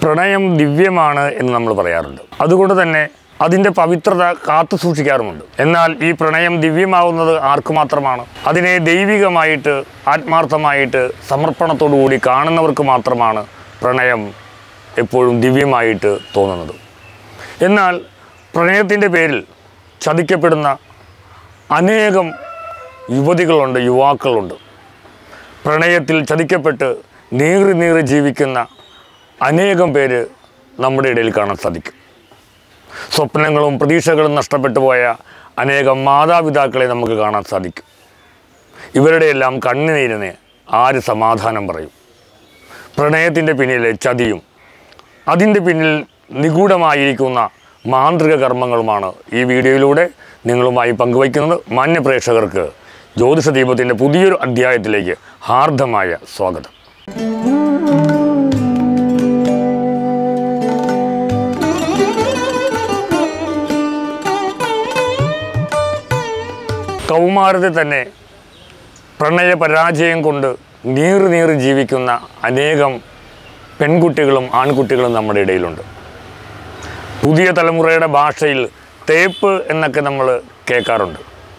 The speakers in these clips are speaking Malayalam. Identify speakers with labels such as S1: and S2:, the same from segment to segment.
S1: പ്രണയം ദിവ്യമാണ് എന്ന് നമ്മൾ പറയാറുണ്ട് അതുകൊണ്ട് തന്നെ അതിൻ്റെ പവിത്രത കാത്തു സൂക്ഷിക്കാറുമുണ്ട് എന്നാൽ ഈ പ്രണയം ദിവ്യമാവുന്നത് ആർക്ക് മാത്രമാണ് അതിനെ ദൈവികമായിട്ട് ആത്മാർത്ഥമായിട്ട് സമർപ്പണത്തോടു കൂടി കാണുന്നവർക്ക് മാത്രമാണ് പ്രണയം എപ്പോഴും ദിവ്യമായിട്ട് തോന്നുന്നത് എന്നാൽ പ്രണയത്തിൻ്റെ പേരിൽ ചതിക്കപ്പെടുന്ന അനേകം യുവതികളുണ്ട് യുവാക്കളുണ്ട് പ്രണയത്തിൽ ചതിക്കപ്പെട്ട് നീറി നീറി ജീവിക്കുന്ന അനേകം പേര് നമ്മുടെ ഇടയിൽ കാണാൻ സാധിക്കും സ്വപ്നങ്ങളും പ്രതീക്ഷകളും നഷ്ടപ്പെട്ടു പോയ അനേകം മാതാപിതാക്കളെ നമുക്ക് കാണാൻ സാധിക്കും ഇവരുടെയെല്ലാം കണ്ണുനീരിന് ആര് സമാധാനം പറയും പ്രണയത്തിൻ്റെ പിന്നിലെ ചതിയും അതിൻ്റെ പിന്നിൽ നിഗൂഢമായിരിക്കുന്ന മാന്ത്രിക കർമ്മങ്ങളുമാണ് ഈ വീഡിയോയിലൂടെ നിങ്ങളുമായി പങ്കുവയ്ക്കുന്നത് മാന്യ പ്രേക്ഷകർക്ക് ജ്യോതിഷ ദീപത്തിൻ്റെ പുതിയൊരു അധ്യായത്തിലേക്ക് ഹാർദമായ സ്വാഗതം കൗമാരത്തിൽ തന്നെ പ്രണയ പരാജയം കൊണ്ട് നീറി നീറി ജീവിക്കുന്ന അനേകം പെൺകുട്ടികളും ആൺകുട്ടികളും നമ്മുടെ ഇടയിലുണ്ട് പുതിയ തലമുറയുടെ ഭാഷയിൽ തേപ്പ് എന്നൊക്കെ നമ്മൾ കേൾക്കാറുണ്ട്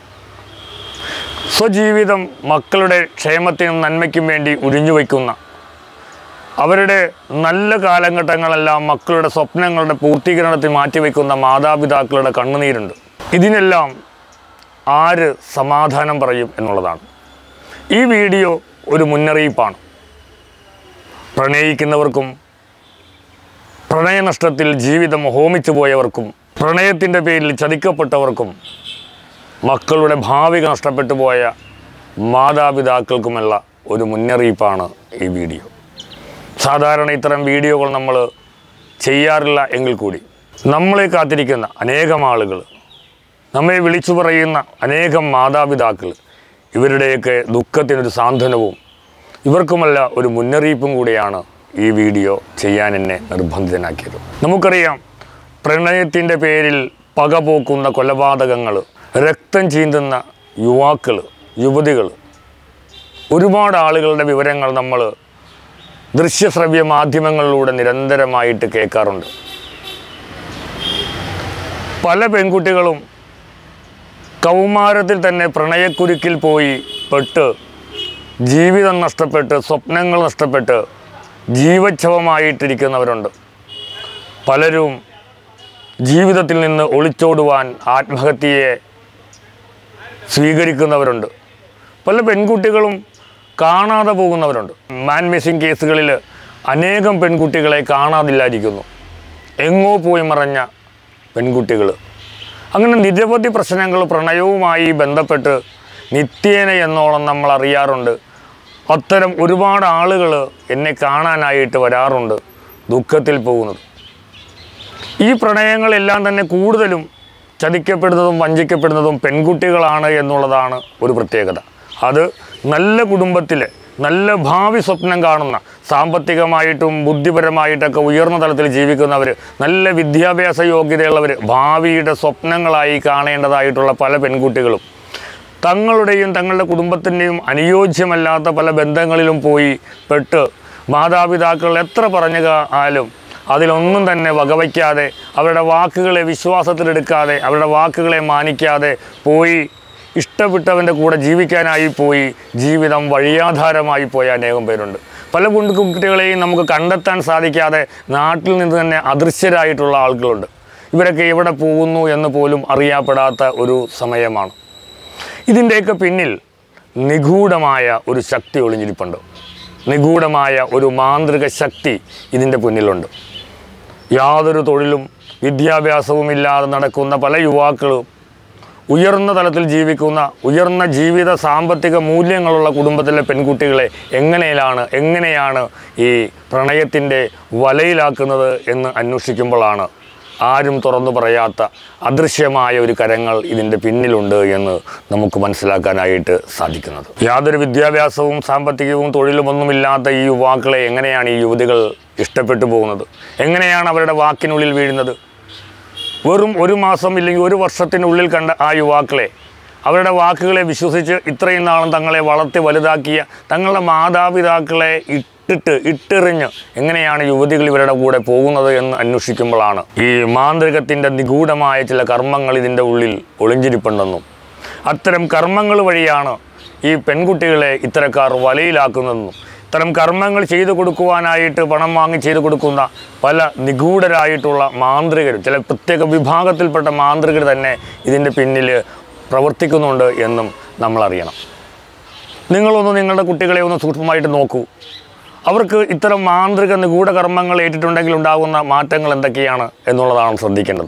S1: സ്വജീവിതം മക്കളുടെ ക്ഷേമത്തിനും നന്മയ്ക്കും വേണ്ടി ഉരിഞ്ഞു വയ്ക്കുന്ന അവരുടെ നല്ല കാലഘട്ടങ്ങളെല്ലാം മക്കളുടെ സ്വപ്നങ്ങളുടെ പൂർത്തീകരണത്തിൽ മാറ്റിവെക്കുന്ന മാതാപിതാക്കളുടെ കണ്ണുനീരുണ്ട് ഇതിനെല്ലാം ആര് സമാധാനം പറയും എന്നുള്ളതാണ് ഈ വീഡിയോ ഒരു മുന്നറിയിപ്പാണ് പ്രണയിക്കുന്നവർക്കും പ്രണയനഷ്ടത്തിൽ ജീവിതം ഹോമിച്ചു പോയവർക്കും പ്രണയത്തിൻ്റെ പേരിൽ ചതിക്കപ്പെട്ടവർക്കും മക്കളുടെ ഭാവി നഷ്ടപ്പെട്ടു പോയ മാതാപിതാക്കൾക്കുമുള്ള ഒരു മുന്നറിയിപ്പാണ് ഈ വീഡിയോ സാധാരണ ഇത്തരം വീഡിയോകൾ നമ്മൾ ചെയ്യാറില്ല എങ്കിൽ കൂടി നമ്മളെ കാത്തിരിക്കുന്ന അനേകം ആളുകൾ നമ്മെ വിളിച്ചു പറയുന്ന അനേകം മാതാപിതാക്കൾ ഇവരുടെയൊക്കെ ദുഃഖത്തിനൊരു സാന്ത്വനവും ഇവർക്കുമല്ല ഒരു മുന്നറിയിപ്പും കൂടിയാണ് ഈ വീഡിയോ ചെയ്യാൻ എന്നെ നിർബന്ധിതനാക്കിയത് നമുക്കറിയാം പ്രണയത്തിൻ്റെ പേരിൽ പകപോക്കുന്ന കൊലപാതകങ്ങൾ രക്തം ചീന്തുന്ന യുവാക്കൾ യുവതികൾ ഒരുപാട് ആളുകളുടെ വിവരങ്ങൾ നമ്മൾ ദൃശ്യശ്രവ്യ മാധ്യമങ്ങളിലൂടെ നിരന്തരമായിട്ട് കേൾക്കാറുണ്ട് പല പെൺകുട്ടികളും കൗമാരത്തിൽ തന്നെ പ്രണയക്കുരുക്കിൽ പോയി പെട്ട് ജീവിതം നഷ്ടപ്പെട്ട് സ്വപ്നങ്ങൾ നഷ്ടപ്പെട്ട് ജീവച്ഛവമായിട്ടിരിക്കുന്നവരുണ്ട് പലരും ജീവിതത്തിൽ നിന്ന് ഒളിച്ചോടുവാൻ ആത്മഹത്യയെ സ്വീകരിക്കുന്നവരുണ്ട് പല പെൺകുട്ടികളും കാണാതെ പോകുന്നവരുണ്ട് മാൻ മിസ്സിംഗ് കേസുകളിൽ അനേകം പെൺകുട്ടികളെ കാണാതില്ലായിരിക്കുന്നു എങ്ങോ പോയി മറഞ്ഞ പെൺകുട്ടികൾ അങ്ങനെ നിരവധി പ്രശ്നങ്ങൾ പ്രണയവുമായി ബന്ധപ്പെട്ട് നിത്യേന എന്നോളം നമ്മൾ അറിയാറുണ്ട് അത്തരം ഒരുപാട് ആളുകൾ എന്നെ കാണാനായിട്ട് വരാറുണ്ട് ദുഃഖത്തിൽ പോകുന്നത് ഈ പ്രണയങ്ങളെല്ലാം തന്നെ കൂടുതലും ചതിക്കപ്പെടുന്നതും വഞ്ചിക്കപ്പെടുന്നതും പെൺകുട്ടികളാണ് എന്നുള്ളതാണ് ഒരു പ്രത്യേകത അത് നല്ല കുടുംബത്തിലെ നല്ല ഭാവി സ്വപ്നം കാണുന്ന സാമ്പത്തികമായിട്ടും ബുദ്ധിപരമായിട്ടൊക്കെ ഉയർന്ന തലത്തിൽ ജീവിക്കുന്നവർ നല്ല വിദ്യാഭ്യാസ യോഗ്യതയുള്ളവർ ഭാവിയുടെ സ്വപ്നങ്ങളായി കാണേണ്ടതായിട്ടുള്ള പല പെൺകുട്ടികളും തങ്ങളുടെയും തങ്ങളുടെ കുടുംബത്തിൻ്റെയും അനുയോജ്യമല്ലാത്ത പല ബന്ധങ്ങളിലും പോയി പെട്ട് മാതാപിതാക്കൾ എത്ര പറഞ്ഞു ആലും അതിലൊന്നും തന്നെ വകവയ്ക്കാതെ അവരുടെ വാക്കുകളെ വിശ്വാസത്തിലെടുക്കാതെ അവരുടെ വാക്കുകളെ മാനിക്കാതെ പോയി ഇഷ്ടപ്പെട്ടവൻ്റെ കൂടെ ജീവിക്കാനായി പോയി ജീവിതം വഴിയാധാരമായി പോയ അനേകം പേരുണ്ട് പല കുട്ടികളെയും നമുക്ക് കണ്ടെത്താൻ സാധിക്കാതെ നാട്ടിൽ നിന്ന് തന്നെ അദൃശ്യരായിട്ടുള്ള ആളുകളുണ്ട് ഇവരൊക്കെ എവിടെ പോകുന്നു എന്ന് പോലും അറിയപ്പെടാത്ത ഒരു സമയമാണ് ഇതിൻ്റെയൊക്കെ പിന്നിൽ നിഗൂഢമായ ഒരു ശക്തി ഒളിഞ്ഞിരിപ്പുണ്ട് നിഗൂഢമായ ഒരു മാന്ത്രിക ശക്തി ഇതിൻ്റെ പിന്നിലുണ്ട് യാതൊരു തൊഴിലും വിദ്യാഭ്യാസവും ഇല്ലാതെ നടക്കുന്ന പല യുവാക്കളും ഉയർന്ന തലത്തിൽ ജീവിക്കുന്ന ഉയർന്ന ജീവിത സാമ്പത്തിക മൂല്യങ്ങളുള്ള കുടുംബത്തിലെ പെൺകുട്ടികളെ എങ്ങനെയാണ് എങ്ങനെയാണ് ഈ പ്രണയത്തിൻ്റെ വലയിലാക്കുന്നത് എന്ന് അന്വേഷിക്കുമ്പോഴാണ് ആരും തുറന്നു പറയാത്ത അദൃശ്യമായ ഒരു കരങ്ങൾ ഇതിൻ്റെ പിന്നിലുണ്ട് എന്ന് നമുക്ക് മനസ്സിലാക്കാനായിട്ട് സാധിക്കുന്നത് യാതൊരു വിദ്യാഭ്യാസവും സാമ്പത്തികവും തൊഴിലുമൊന്നുമില്ലാത്ത ഈ യുവാക്കളെ എങ്ങനെയാണ് ഈ യുവതികൾ ഇഷ്ടപ്പെട്ടു പോകുന്നത് എങ്ങനെയാണ് അവരുടെ വാക്കിനുള്ളിൽ വീഴുന്നത് വെറും ഒരു മാസം ഇല്ലെങ്കിൽ ഒരു വർഷത്തിനുള്ളിൽ കണ്ട ആ യുവാക്കളെ അവരുടെ വാക്കുകളെ വിശ്വസിച്ച് ഇത്രയും നാളും തങ്ങളെ വളർത്തി വലുതാക്കിയ തങ്ങളുടെ മാതാപിതാക്കളെ ഇട്ട് ഇട്ടിട്ട് ഇട്ടെറിഞ്ഞ് എങ്ങനെയാണ് യുവതികൾ ഇവരുടെ കൂടെ പോകുന്നത് എന്ന് അന്വേഷിക്കുമ്പോഴാണ് ഈ മാന്ത്രികത്തിൻ്റെ നിഗൂഢമായ ചില കർമ്മങ്ങൾ ഇതിൻ്റെ ഉള്ളിൽ ഒളിഞ്ഞിരിപ്പുണ്ടെന്നും അത്തരം കർമ്മങ്ങൾ വഴിയാണ് ഈ പെൺകുട്ടികളെ ഇത്തരക്കാർ വലയിലാക്കുന്നതെന്നും ഇത്തരം കർമ്മങ്ങൾ ചെയ്തു കൊടുക്കുവാനായിട്ട് പണം വാങ്ങി ചെയ്തു കൊടുക്കുന്ന പല നിഗൂഢരായിട്ടുള്ള മാന്ത്രികർ ചില പ്രത്യേക വിഭാഗത്തിൽപ്പെട്ട മാന്ത്രികർ തന്നെ ഇതിൻ്റെ പിന്നിൽ പ്രവർത്തിക്കുന്നുണ്ട് എന്നും നമ്മൾ അറിയണം നിങ്ങളൊന്ന് നിങ്ങളുടെ കുട്ടികളെ ഒന്ന് സൂക്ഷ്മമായിട്ട് നോക്കൂ അവർക്ക് ഇത്തരം മാന്ത്രിക നിഗൂഢ കർമ്മങ്ങൾ ഏറ്റിട്ടുണ്ടെങ്കിൽ ഉണ്ടാകുന്ന മാറ്റങ്ങൾ എന്തൊക്കെയാണ് എന്നുള്ളതാണ് ശ്രദ്ധിക്കേണ്ടത്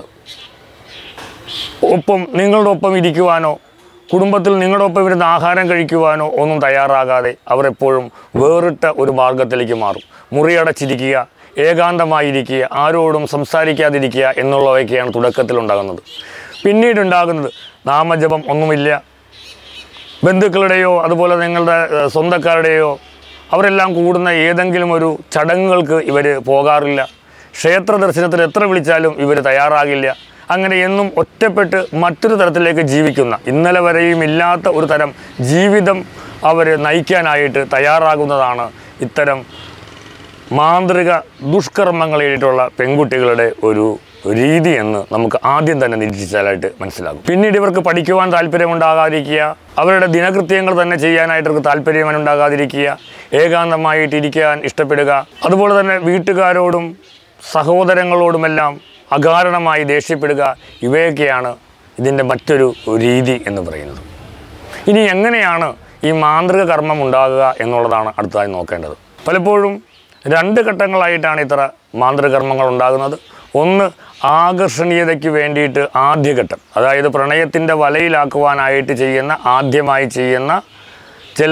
S1: ഒപ്പം നിങ്ങളുടെ ഒപ്പം ഇരിക്കുവാനോ കുടുംബത്തിൽ നിങ്ങളുടെ ഒപ്പം ഇരുന്ന് ആഹാരം കഴിക്കുവാനോ ഒന്നും തയ്യാറാകാതെ അവർ എപ്പോഴും വേറിട്ട ഒരു മാർഗത്തിലേക്ക് മാറും മുറിയടച്ചിരിക്കുക ഏകാന്തമായിരിക്കുക ആരോടും സംസാരിക്കാതിരിക്കുക എന്നുള്ളവയൊക്കെയാണ് തുടക്കത്തിലുണ്ടാകുന്നത് പിന്നീടുണ്ടാകുന്നത് നാമജപം ഒന്നുമില്ല ബന്ധുക്കളുടെയോ അതുപോലെ നിങ്ങളുടെ ഏഹ്, സ്വന്തക്കാരുടെയോ അവരെല്ലാം കൂടുന്ന ഏതെങ്കിലും ഒരു ചടങ്ങുകൾക്ക് ഇവർ പോകാറില്ല ക്ഷേത്ര ദർശനത്തിന് എത്ര വിളിച്ചാലും ഇവർ തയ്യാറാകില്ല അങ്ങനെ എന്നും ഒറ്റപ്പെട്ട് മറ്റൊരു തരത്തിലേക്ക് ജീവിക്കുന്ന ഇന്നലെ വരെയും ഇല്ലാത്ത ഒരു തരം ജീവിതം അവർ നയിക്കാനായിട്ട് തയ്യാറാകുന്നതാണ് ഇത്തരം മാന്ത്രിക ദുഷ്കർമ്മങ്ങളായിട്ടുള്ള പെൺകുട്ടികളുടെ ഒരു രീതി എന്ന് നമുക്ക് ആദ്യം തന്നെ നിരീക്ഷിച്ചാലായിട്ട് മനസ്സിലാകും പിന്നീട് ഇവർക്ക് പഠിക്കുവാൻ താല്പര്യമുണ്ടാകാതിരിക്കുക അവരുടെ ദിനകൃത്യങ്ങൾ തന്നെ ചെയ്യാനായിട്ട് ഇവർക്ക് താല്പര്യമുണ്ടാകാതിരിക്കുക ഏകാന്തമായിട്ട് ഇരിക്കാൻ ഇഷ്ടപ്പെടുക അതുപോലെ തന്നെ വീട്ടുകാരോടും സഹോദരങ്ങളോടുമെല്ലാം അകാരണമായി ദേഷ്യപ്പെടുക ഇവയൊക്കെയാണ് ഇതിൻ്റെ മറ്റൊരു രീതി എന്ന് പറയുന്നത് ഇനി എങ്ങനെയാണ് ഈ മാന്ത്രിക കർമ്മം ഉണ്ടാകുക എന്നുള്ളതാണ് അടുത്തതായി നോക്കേണ്ടത് പലപ്പോഴും രണ്ട് ഘട്ടങ്ങളായിട്ടാണ് ഇത്ര മാന്ത്രിക കർമ്മങ്ങൾ ഉണ്ടാകുന്നത് ഒന്ന് ആകർഷണീയതയ്ക്ക് വേണ്ടിയിട്ട് ആദ്യഘട്ടം അതായത് പ്രണയത്തിൻ്റെ വലയിലാക്കുവാനായിട്ട് ചെയ്യുന്ന ആദ്യമായി ചെയ്യുന്ന ചില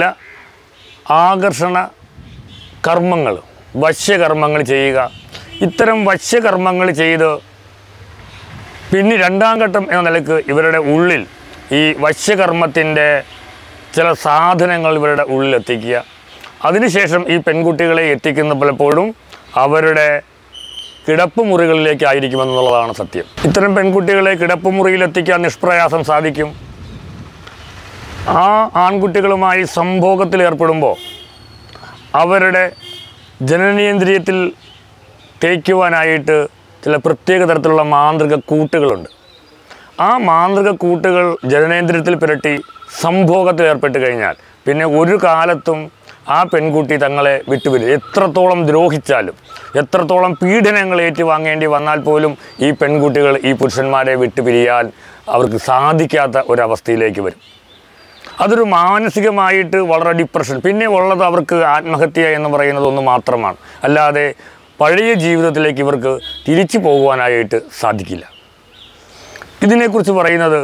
S1: ആകർഷണ കർമ്മങ്ങൾ വശ്യകർമ്മങ്ങൾ ചെയ്യുക ഇത്തരം വശ്യകർമ്മങ്ങൾ ചെയ്ത് പിന്നെ രണ്ടാം ഘട്ടം എന്ന നിലക്ക് ഇവരുടെ ഉള്ളിൽ ഈ വശ്യകർമ്മത്തിൻ്റെ ചില സാധനങ്ങൾ ഇവരുടെ ഉള്ളിൽ എത്തിക്കുക അതിനുശേഷം ഈ പെൺകുട്ടികളെ എത്തിക്കുന്ന പലപ്പോഴും അവരുടെ കിടപ്പുമുറികളിലേക്കായിരിക്കുമെന്നുള്ളതാണ് സത്യം ഇത്തരം പെൺകുട്ടികളെ കിടപ്പുമുറിയിൽ എത്തിക്കാൻ നിഷ്പ്രയാസം സാധിക്കും ആ ആൺകുട്ടികളുമായി സംഭോഗത്തിൽ ഏർപ്പെടുമ്പോൾ അവരുടെ ജനനേന്ദ്രിയത്തിൽ തേക്കുവാനായിട്ട് ചില പ്രത്യേക തരത്തിലുള്ള മാന്ത്രിക കൂട്ടുകളുണ്ട് ആ മാന്ത്രിക കൂട്ടുകൾ ജനനേന്ദ്രിയത്തിൽ പുരട്ടി സംഭോഗത്തിൽ ഏർപ്പെട്ട് കഴിഞ്ഞാൽ പിന്നെ ഒരു കാലത്തും ആ പെൺകുട്ടി തങ്ങളെ വിട്ടുപിരി എത്രത്തോളം ദ്രോഹിച്ചാലും എത്രത്തോളം പീഡനങ്ങൾ ഏറ്റുവാങ്ങേണ്ടി വന്നാൽ പോലും ഈ പെൺകുട്ടികൾ ഈ പുരുഷന്മാരെ വിട്ടുപിരിയാൻ അവർക്ക് സാധിക്കാത്ത ഒരവസ്ഥയിലേക്ക് വരും അതൊരു മാനസികമായിട്ട് വളരെ ഡിപ്രഷൻ പിന്നെ ഉള്ളത് അവർക്ക് ആത്മഹത്യ എന്ന് പറയുന്നത് ഒന്ന് മാത്രമാണ് അല്ലാതെ പഴയ ജീവിതത്തിലേക്ക് ഇവർക്ക് തിരിച്ചു പോകുവാനായിട്ട് സാധിക്കില്ല ഇതിനെക്കുറിച്ച് പറയുന്നത്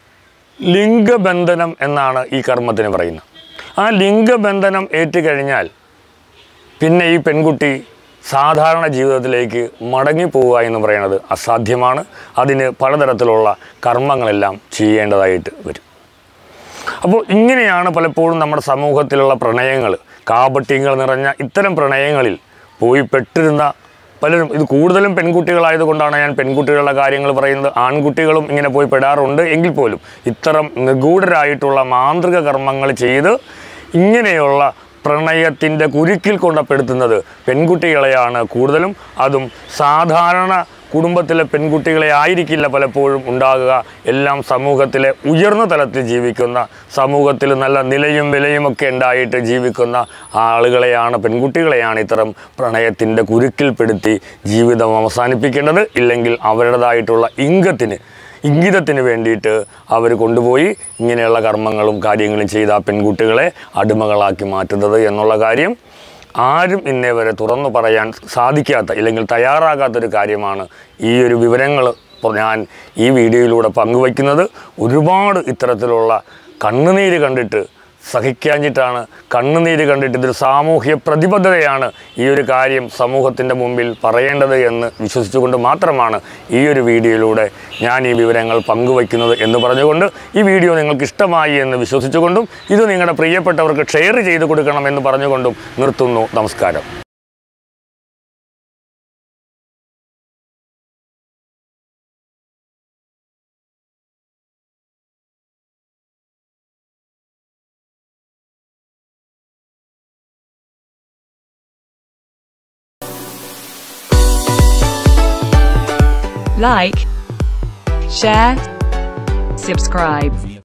S1: ലിംഗബന്ധനം എന്നാണ് ഈ കർമ്മത്തിന് പറയുന്നത് ആ ലിംഗബന്ധനം ഏറ്റുകഴിഞ്ഞാൽ പിന്നെ ഈ പെൺകുട്ടി സാധാരണ ജീവിതത്തിലേക്ക് മടങ്ങിപ്പോവുക എന്ന് പറയുന്നത് അസാധ്യമാണ് അതിന് പലതരത്തിലുള്ള കർമ്മങ്ങളെല്ലാം ചെയ്യേണ്ടതായിട്ട് വരും അപ്പോൾ ഇങ്ങനെയാണ് പലപ്പോഴും നമ്മുടെ സമൂഹത്തിലുള്ള പ്രണയങ്ങൾ കാപട്യങ്ങൾ നിറഞ്ഞ ഇത്തരം പ്രണയങ്ങളിൽ പോയി പെട്ടിരുന്ന പലരും ഇത് കൂടുതലും പെൺകുട്ടികളായതുകൊണ്ടാണ് ഞാൻ പെൺകുട്ടികളുടെ കാര്യങ്ങൾ പറയുന്നത് ആൺകുട്ടികളും ഇങ്ങനെ പോയി പെടാറുണ്ട് എങ്കിൽ പോലും ഇത്തരം നിഗൂഢരായിട്ടുള്ള മാന്ത്രിക കർമ്മങ്ങൾ ചെയ്ത് ഇങ്ങനെയുള്ള പ്രണയത്തിൻ്റെ കുരുക്കിൽ കൊണ്ടപ്പെടുത്തുന്നത് പെൺകുട്ടികളെയാണ് കൂടുതലും അതും സാധാരണ കുടുംബത്തിലെ പെൺകുട്ടികളെ ആയിരിക്കില്ല പലപ്പോഴും ഉണ്ടാകുക എല്ലാം സമൂഹത്തിലെ ഉയർന്ന തലത്തിൽ ജീവിക്കുന്ന സമൂഹത്തിൽ നല്ല നിലയും വിലയും ഒക്കെ ഉണ്ടായിട്ട് ജീവിക്കുന്ന ആളുകളെയാണ് പെൺകുട്ടികളെയാണ് ഇത്തരം പ്രണയത്തിൻ്റെ കുരുക്കിൽപ്പെടുത്തി ജീവിതം അവസാനിപ്പിക്കേണ്ടത് ഇല്ലെങ്കിൽ അവരുടേതായിട്ടുള്ള ഇംഗത്തിന് ഇംഗിതത്തിന് വേണ്ടിയിട്ട് അവർ കൊണ്ടുപോയി ഇങ്ങനെയുള്ള കർമ്മങ്ങളും കാര്യങ്ങളും ചെയ്ത ആ പെൺകുട്ടികളെ അടിമകളാക്കി മാറ്റുന്നത് എന്നുള്ള കാര്യം ആരും ഇന്നേ വരെ തുറന്നു പറയാൻ സാധിക്കാത്ത ഇല്ലെങ്കിൽ തയ്യാറാകാത്തൊരു കാര്യമാണ് ഈ ഒരു വിവരങ്ങൾ ഇപ്പോൾ ഞാൻ ഈ വീഡിയോയിലൂടെ പങ്കുവയ്ക്കുന്നത് ഒരുപാട് ഇത്തരത്തിലുള്ള കണ്ണുനീര് കണ്ടിട്ട് സഹിക്കാഞ്ഞിട്ടാണ് കണ്ണുനീര് കണ്ടിട്ട് ഇതൊരു സാമൂഹ്യ പ്രതിബദ്ധതയാണ് ഈ ഒരു കാര്യം സമൂഹത്തിൻ്റെ മുമ്പിൽ പറയേണ്ടത് എന്ന് വിശ്വസിച്ചുകൊണ്ട് മാത്രമാണ് ഈ ഒരു വീഡിയോയിലൂടെ ഞാൻ ഈ വിവരങ്ങൾ പങ്കുവയ്ക്കുന്നത് എന്ന് പറഞ്ഞുകൊണ്ട് ഈ വീഡിയോ നിങ്ങൾക്ക് ഇഷ്ടമായി എന്ന് വിശ്വസിച്ചുകൊണ്ടും ഇത് നിങ്ങളുടെ പ്രിയപ്പെട്ടവർക്ക് ഷെയർ ചെയ്ത് കൊടുക്കണം എന്ന് പറഞ്ഞുകൊണ്ടും നിർത്തുന്നു നമസ്കാരം
S2: like, share, subscribe.